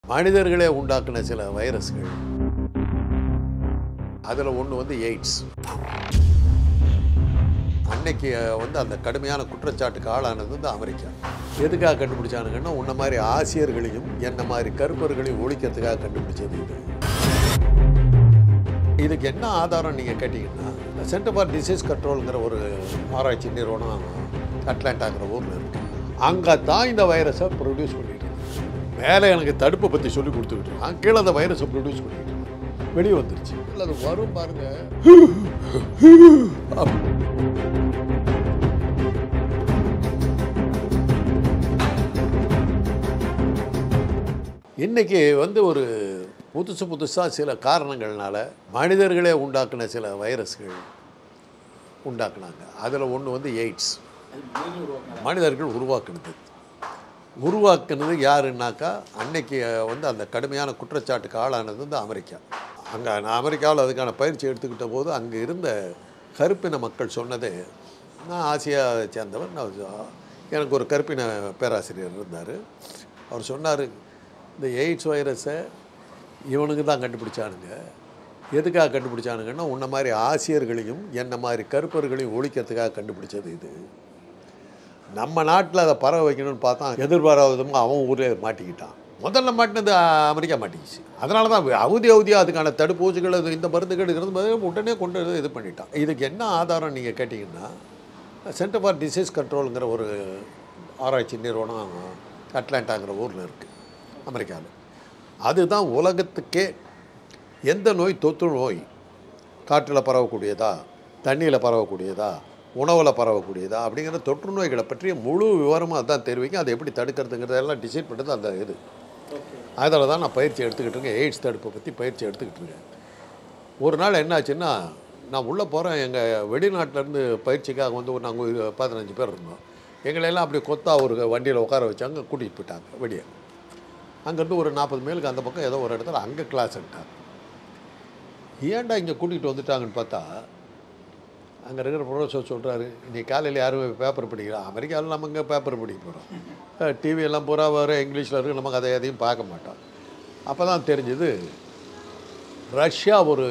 மனிதர்களே உண்டாக்குன சில வைரஸ்கள் அதில் ஒன்று வந்து எய்ட்ஸ் அன்னைக்கு வந்து அந்த கடுமையான குற்றச்சாட்டுக்கு ஆளானது வந்து அமெரிக்கா எதுக்காக கண்டுபிடிச்சானுங்கன்னா உன்ன மாதிரி ஆசியர்களையும் என்ன மாதிரி கருப்பர்களையும் ஒழிக்கிறதுக்காக கண்டுபிடிச்சது இது இதுக்கு என்ன ஆதாரம் நீங்கள் கேட்டிங்கன்னா சென்டர் ஃபார் டிசீஸ் கண்ட்ரோலுங்கிற ஒரு ஆராய்ச்சி நிறுவனம் அட்லாண்டாங்கிற ஊரில் இருக்கு அங்கே தான் இந்த வைரஸை ப்ரொடியூஸ் பண்ணிட்டு இருக்கு. மேலே எனக்கு தடுப்பை பற்றி சொல்லி கொடுத்துக்கிட்டு இருக்கான் கீழே அந்த வைரஸை ப்ரொடியூஸ் பண்ணிட்டு இருக்கான். வெளியே வந்துருச்சு இல்லை அது வரும் பாருங்க இன்னைக்கு வந்து ஒரு புதுசு புதுசாக சில காரணங்கள்னால மனிதர்களே உண்டாக்குன சில வைரஸ்கள் உண்டாக்குனாங்க அதில் ஒன்று வந்து எய்ட்ஸ் மனிதர்கள் உருவாக்குனது உருவாக்குனது யாருன்னாக்கா அன்னைக்கு வந்து அந்த கடுமையான குற்றச்சாட்டுக்கு ஆளானது வந்து அமெரிக்கா அங்கே நான் அமெரிக்காவில் அதுக்கான பயிற்சி எடுத்துக்கிட்ட போது அங்கே இருந்த கருப்பின மக்கள் சொன்னதே நான் ஆசியாவை சேர்ந்தவர் நான் எனக்கு ஒரு கருப்பின பேராசிரியர் இருந்தார் அவர் சொன்னார் இந்த எய்ட்ஸ் வைரஸை இவனுக்கு தான் கண்டுபிடிச்சானுங்க எதுக்காக கண்டுபிடிச்சானுங்கன்னா உன்ன மாதிரி ஆசியர்களையும் என்ன மாதிரி கருப்பர்களையும் ஒழிக்கிறதுக்காக கண்டுபிடிச்சது இது நம்ம நாட்டில் அதை பரவ வைக்கணும்னு பார்த்தா எதிர்பாராதமாக அவன் ஊரே மாட்டிக்கிட்டான் முதல்ல மாட்டினது அமெரிக்கா மாட்டிக்கிச்சு அதனால தான் அவதி அவதியாக அதுக்கான தடுப்பூசிகள் அது இந்த மருந்துகள் இருந்து உடனே கொண்டு வந்து இது பண்ணிட்டான் இதுக்கு என்ன ஆதாரம் நீங்கள் கேட்டிங்கன்னா சென்டர் ஃபார் டிசீஸ் கண்ட்ரோலுங்கிற ஒரு ஆராய்ச்சி நிறுவனம் அட்லாண்டாங்கிற ஊரில் இருக்குது அமெரிக்காவில் அதுதான் உலகத்துக்கே எந்த நோய் தொற்று நோய் காற்றில் பரவக்கூடியதா தண்ணியில் பரவக்கூடியதா உணவில் பரவக்கூடியதா அப்படிங்கிற தொற்று நோய்களை பற்றிய முழு விவரமும் அதான் தெரிவிக்கும் அதை எப்படி தடுக்கிறதுங்கிறதெல்லாம் டிசைட் பண்ணுறது அந்த இது அதில் தான் நான் பயிற்சி எடுத்துக்கிட்டு இருக்கேன் எய்ட்ஸ் தடுப்பை பற்றி பயிற்சி எடுத்துக்கிட்டு இருக்கேன் ஒரு நாள் என்னாச்சுன்னா நான் உள்ளே போகிறேன் எங்கள் வெளிநாட்டிலேருந்து பயிற்சிக்காக வந்து ஒரு நாங்கள் ஒரு பதினஞ்சு பேர் இருந்தோம் எங்களையெல்லாம் அப்படி கொத்தா ஒரு வண்டியில் உட்கார வச்சாங்க கூட்டிகிட்டு போயிட்டாங்க வெளியே அங்கேருந்து ஒரு நாற்பது மேலுக்கு அந்த பக்கம் ஏதோ ஒரு இடத்துல அங்கே கிளாஸ் எடுத்தாங்க ஏன்டா இங்கே கூட்டிகிட்டு வந்துட்டாங்கன்னு பார்த்தா அங்கே இருக்கிற ப்ரொஃபஸர் சொல்கிறாரு இன்னைக்கு காலையில் யாரும் பேப்பர் படிக்கிறோம் அமெரிக்காவில் நம்ம இங்கே பேப்பர் படிக்க போகிறோம் டிவி எல்லாம் பூரா வர இங்கிலீஷில் இருக்கு நமக்கு அதை எதையும் பார்க்க மாட்டோம் அப்போ தான் தெரிஞ்சது ரஷ்யா ஒரு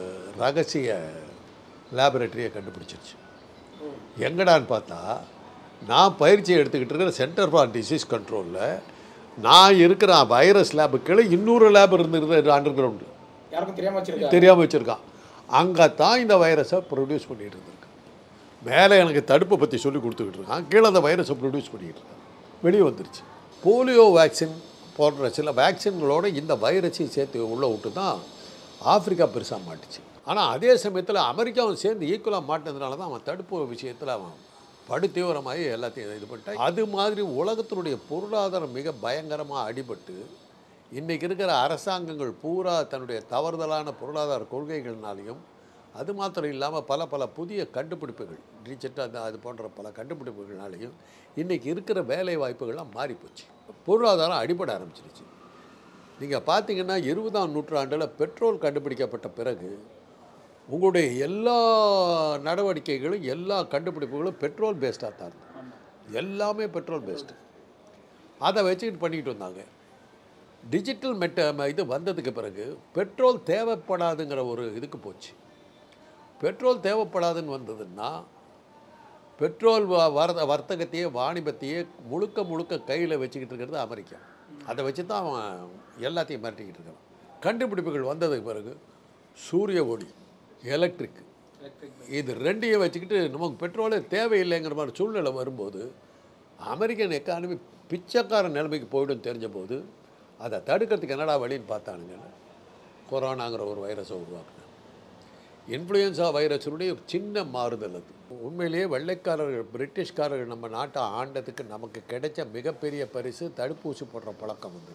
ரகசிய லேபரேட்டரியை கண்டுபிடிச்சிருச்சு எங்கடான்னு பார்த்தா நான் பயிற்சி எடுத்துக்கிட்டு இருக்கிற சென்டர் ஃபார் டிசீஸ் கண்ட்ரோலில் நான் இருக்கிற வைரஸ் லேபுக்குள்ள இன்னொரு லேப் இருந்துருது அண்டர் கிரவுண்டு யாருக்கும் தெரியாம வச்சிருக்காரு தெரியாமல் வச்சுருக்கான் அங்கே தான் இந்த வைரஸை ப்ரொடியூஸ் பண்ணிகிட்டு இருந்திருக்கான் மேலே எனக்கு தடுப்பை பற்றி சொல்லி கொடுத்துக்கிட்டு இருக்கான் கீழே அந்த வைரஸை ப்ரொடியூஸ் பண்ணிக்கிட்டு இருக்கான் வெளியே வந்துருச்சு போலியோ வேக்சின் போன்ற சில வேக்சின்களோட இந்த வைரஸையும் சேர்த்து உள்ளே விட்டு தான் ஆப்பிரிக்கா பெருசாக மாட்டுச்சு ஆனால் அதே சமயத்தில் அமெரிக்காவும் சேர்ந்து ஈக்குவலாக மாட்டினதுனால தான் அவன் தடுப்பு விஷயத்தில் அவன் படு தீவிரமாகி எல்லாத்தையும் இது பண்ணிட்டான் அது மாதிரி உலகத்தினுடைய பொருளாதாரம் மிக பயங்கரமாக அடிபட்டு இன்றைக்கி இருக்கிற அரசாங்கங்கள் பூரா தன்னுடைய தவறுதலான பொருளாதார கொள்கைகள்னாலையும் அது மாத்திரம் இல்லாமல் பல பல புதிய கண்டுபிடிப்புகள் டிஜிட்டல் அது போன்ற பல கண்டுபிடிப்புகள்னாலையும் இன்றைக்கி இருக்கிற வேலை வாய்ப்புகள்லாம் மாறிப்போச்சு பொருளாதாரம் அடிபட ஆரம்பிச்சிருச்சு நீங்கள் பார்த்தீங்கன்னா இருபதாம் நூற்றாண்டில் பெட்ரோல் கண்டுபிடிக்கப்பட்ட பிறகு உங்களுடைய எல்லா நடவடிக்கைகளும் எல்லா கண்டுபிடிப்புகளும் பெட்ரோல் பேஸ்டாக தான் இருந்தது எல்லாமே பெட்ரோல் பேஸ்டு அதை வச்சுக்கிட்டு பண்ணிக்கிட்டு வந்தாங்க டிஜிட்டல் மெட்ட இது வந்ததுக்கு பிறகு பெட்ரோல் தேவைப்படாதுங்கிற ஒரு இதுக்கு போச்சு பெட்ரோல் தேவைப்படாதுன்னு வந்ததுன்னா பெட்ரோல் வ- வர்த்த வர்த்தகத்தையே வாணிபத்தையே முழுக்க முழுக்க கையில் வச்சுக்கிட்டு இருக்கிறது அமெரிக்கா அதை வச்சு தான் அவன் எல்லாத்தையும் மிரட்டிக்கிட்டு இருக்கான் கண்டுபிடிப்புகள் வந்ததுக்கு பிறகு சூரிய ஒளி எலக்ட்ரிக் இது ரெண்டையும் வச்சுக்கிட்டு நமக்கு பெட்ரோலே தேவையில்லைங்கிற மாதிரி சூழ்நிலை வரும்போது அமெரிக்கன் எக்கானமி பிச்சைக்கார நிலைமைக்கு போய்டும் தெரிஞ்ச போது அதை தடுக்கிறதுக்கு என்னடா வழின்னு பார்த்தானுங்க கொரோனாங்கிற ஒரு வைரஸை உருவாக்குனாங்க இன்ஃப்ளூயன்ஸா வைரஸினுடைய ஒரு சின்ன மாறுதல் அது உண்மையிலேயே வெள்ளைக்காரர்கள் பிரிட்டிஷ்காரர்கள் நம்ம நாட்டை ஆண்டதுக்கு நமக்கு கிடைச்ச மிகப்பெரிய பரிசு தடுப்பூசி போடுற பழக்கம் வந்து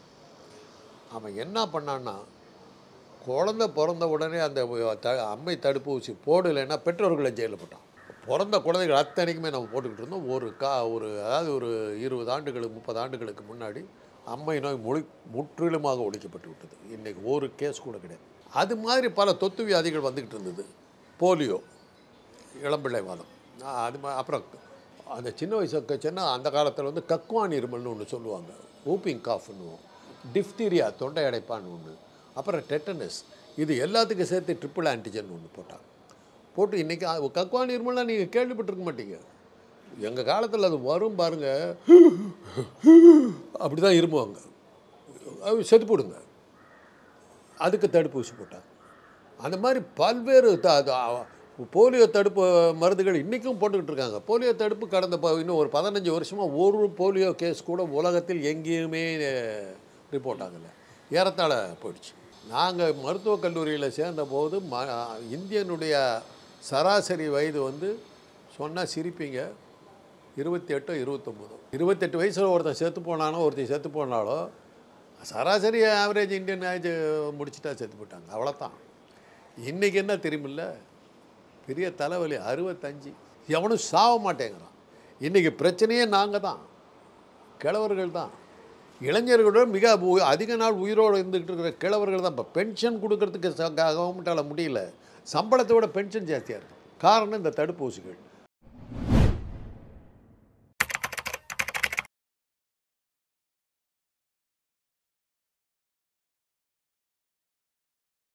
அவன் என்ன பண்ணான்னா குழந்தை பிறந்த உடனே அந்த த அம்மை தடுப்பூசி போடலைன்னா பெற்றோர்களை ஜெயிலில் போட்டான் பிறந்த குழந்தைகள் அத்தனைக்குமே நம்ம போட்டுக்கிட்டு இருந்தோம் ஒரு கா ஒரு அதாவது ஒரு இருபது ஆண்டுகளுக்கு முப்பது ஆண்டுகளுக்கு முன்னாடி அம்மை நோய் முழு முற்றிலுமாக ஒழிக்கப்பட்டு விட்டது இன்றைக்கி ஒரு கேஸ் கூட கிடையாது அது மாதிரி பல தொத்து வியாதிகள் வந்துக்கிட்டு இருந்தது போலியோ இளம்பிள்ளைவாதம் ஆ, அது மா- அப்புறம் அந்த சின்ன வயசு சின்ன அந்த காலத்தில் வந்து கக்குவான் இருமல்னு ஒன்று சொல்லுவாங்க ஊப்பிங் காஃப்னுவோம் டிஃப்தீரியா தொண்டை அடைப்பான் ஒன்று அப்புறம் டெட்டனஸ் இது எல்லாத்துக்கும் சேர்த்து ட்ரிபிள் ஆன்டிஜன் ஒன்று போட்டாங்க போட்டு இன்றைக்கி கக்குவா நீர்மலாம் நீங்கள் கேள்விப்பட்டிருக்க மாட்டீங்க எங்கள் காலத்தில் அது வரும் பாருங்க அப்படி தான் இருமுவாங்க அது செத்து போடுங்க அதுக்கு தடுப்பூசி போட்டாங்க அந்த மாதிரி பல்வேறு த த- அ- போலியோ தடுப்பு மருந்துகள் இன்றைக்கும் போட்டுக்கிட்டு இருக்காங்க போலியோ தடுப்பு கடந்த ப- இன்னும் ஒரு பதினஞ்சு வருஷமாக ஒரு போலியோ கேஸ் கூட உலகத்தில் எங்கேயுமே ரிப்போர்ட் ஆகலை ஏறத்தாழ போயிடுச்சு நாங்கள் மருத்துவக் கல்லூரியில் சேர்ந்தபோது ம இந்தியனுடைய சராசரி வயது வந்து சொன்னால் சிரிப்பீங்க இருபத்தி எட்டோ இருபத்தொம்போதோ இருபத்தெட்டு வயசில் ஒருத்தன் செத்து போனானோ ஒருத்தன் செத்து போனாலோ சராசரி ஆவரேஜ் இந்தியன் ஏஜ் முடிச்சிட்டா செத்து போட்டாங்க அவ்வளோதான் இன்றைக்கி என்ன தெரியுமில்ல பெரிய தலைவலி அறுபத்தஞ்சு எவனும் சாக மாட்டேங்கிறான் இன்றைக்கி பிரச்சனையே நாங்கள் தான் கிழவர்கள் தான் இளைஞர்களோட மிக உ- அதிக நாள் உயிரோடு இருந்துக்கிட்டு இருக்கிற கிழவர்கள் தான் இப்போ பென்ஷன் கொடுக்கறதுக்கு கவர்மெண்ட்டால் முடியல சம்பளத்தை விட பென்ஷன் ஜாஸ்தியாக இருக்குது காரணம் இந்த தடுப்பூசிகள்